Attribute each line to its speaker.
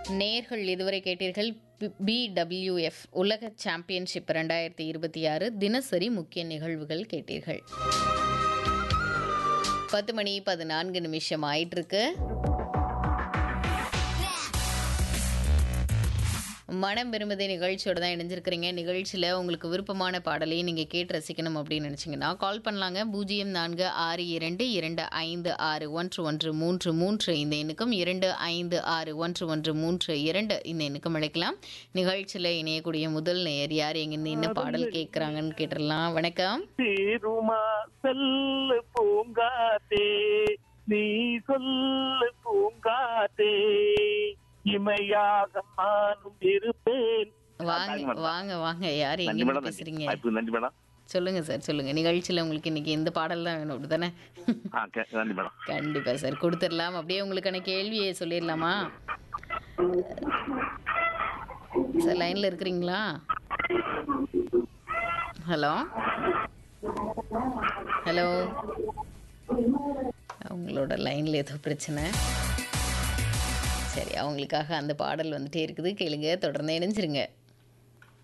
Speaker 1: நேர்கள் இதுவரை கேட்டீர்கள் பிடபிள்யூஎஃப் உலக சாம்பியன்ஷிப் ரெண்டாயிரத்தி இருபத்தி ஆறு தினசரி முக்கிய நிகழ்வுகள் கேட்டீர்கள் பத்து மணி பதினான்கு நிமிஷம் ஆயிட்டு இருக்கு மனம் விரும்புதே நிகழ்ச்சியோட தான் இணைஞ்சிருக்கிறீங்க நிகழ்ச்சியில் உங்களுக்கு விருப்பமான பாடலையும் நீங்கள் கேட்டு ரசிக்கணும் அப்படின்னு நினச்சிங்கன்னா கால் பண்ணலாங்க பூஜ்ஜியம் நான்கு ஆறு இரண்டு இரண்டு ஐந்து ஆறு ஒன்று ஒன்று மூன்று மூன்று இந்த எண்ணுக்கும் இரண்டு ஐந்து ஆறு ஒன்று ஒன்று மூன்று இரண்டு இந்த எண்ணுக்கும் அழைக்கலாம் நிகழ்ச்சியில் இணையக்கூடிய முதல் நேயர் யார் எங்கேருந்து என்ன பாடல் கேட்குறாங்கன்னு கேட்டுடலாம் வணக்கம்
Speaker 2: தீருமா செல்லு பூங்காத்தே நீ சொல்லு பூங்காத்தே இமையாக நானும் இருப்பேன்
Speaker 1: வாங்க வாங்க வாங்க யார்
Speaker 2: நன்றி
Speaker 1: எங்கேருந்து
Speaker 2: மேடம்
Speaker 1: பேசுறீங்க
Speaker 2: வாய்ப்பு நன்றி மேடம்
Speaker 1: சொல்லுங்க சார் சொல்லுங்க நிகழ்ச்சியில் உங்களுக்கு இன்னைக்கு இந்த பாடல் தான் வேணும் அப்படிதானே
Speaker 2: ஆ கே- நன்றி மேடம்
Speaker 1: கண்டிப்பா சார் கொடுத்துடலாம் அப்படியே உங்களுக்கான கேள்வியை சொல்லிடலாமா சார் லைன்ல இருக்கிறீங்களா ஹலோ ஹலோ அவங்களோட லைன்ல ஏதோ பிரச்சனை சரி அவங்களுக்காக அந்த பாடல் வந்துட்டே இருக்குது கேளுங்க தொடர்ந்து இணைஞ்சிருங்க